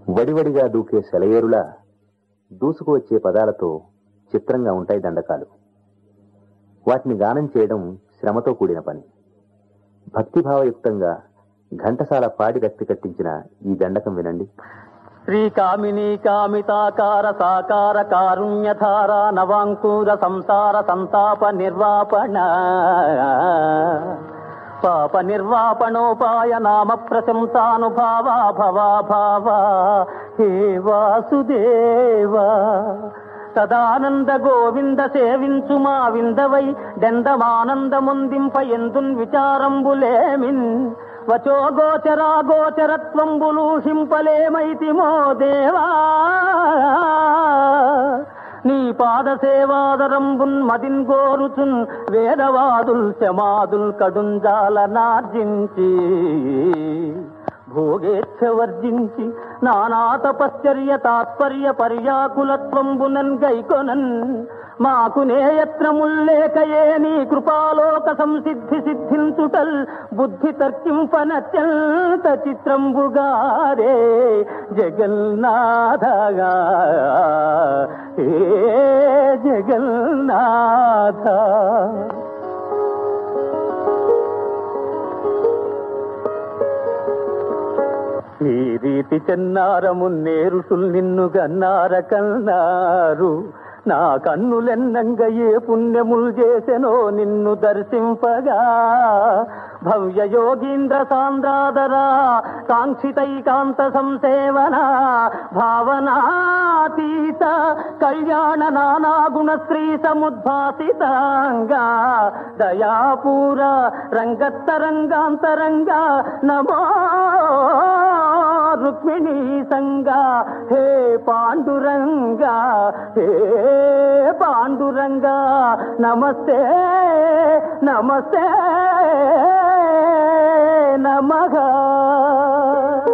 వడివడిగా దూకే సెలయేరులా దూసుకు వచ్చే పదాలతో చిత్రంగా ఉంటాయి దండకాలు వాటిని గానం చేయడం శ్రమతో కూడిన పని భక్తిభావయుక్తంగా ఘంటసాల పాడి రక్తి కట్టించిన ఈ దండకం వినండి శ్రీ కామిని కామితాకార సాకార కారుణ్యధార నవాంకూర సంసార సంతాప నిర్వాపణ పాప నిర్వాపణోపాయ నామ ప్రశంసానుభావ భవా భావ హే వాసుదేవా సదానంద గోవింద సేవించు మా విందవై డెందమానందముందింప ఎందున్ విచారంబులేమిన్ వచో గోచరా గోచరత్వంబులూషింపలేమైతిమో దేవా నీ పాద సేవాదరంబున్ మదిన్ గోరుచున్ వేదవాదుల్ శమాదుల్ కడుంజాల నార్జించి భోగేచ్ఛ వర్జించి నానా తపశ్చర్య తాత్పర్య పర్యాకులత్వంబునన్ గైకొనన్ మాకు నేయత్నముల్లేకయే నీ కృపాలోక సంసిద్ధి సిద్ధించుటల్ బుద్ధి తర్కింపనత్యంత చిత్రంబుగారే జగన్నాథగా ఏ జగన్నాథ ఈ రీతి చెన్నారము నేరుషుల్ నిన్ను గన్నార కన్నారు నా కన్నులెన్నంగ ఏ పుణ్యములు చేసెనో నిన్ను దర్శింపగా భవ్య యోగీంద్ర సాంద్రాదరా కాంక్షితైకాంత సంసేవన భావనాతీత కళ్యాణ నానా గుణ శ్రీ సముద్భాసితాంగా దయాపూర రంగత్తరంగాంతరంగా నమో రుక్మిణీ సంగా హే పాండురంగా హే పాండురంగా నమస్తే నమస్తే నమగా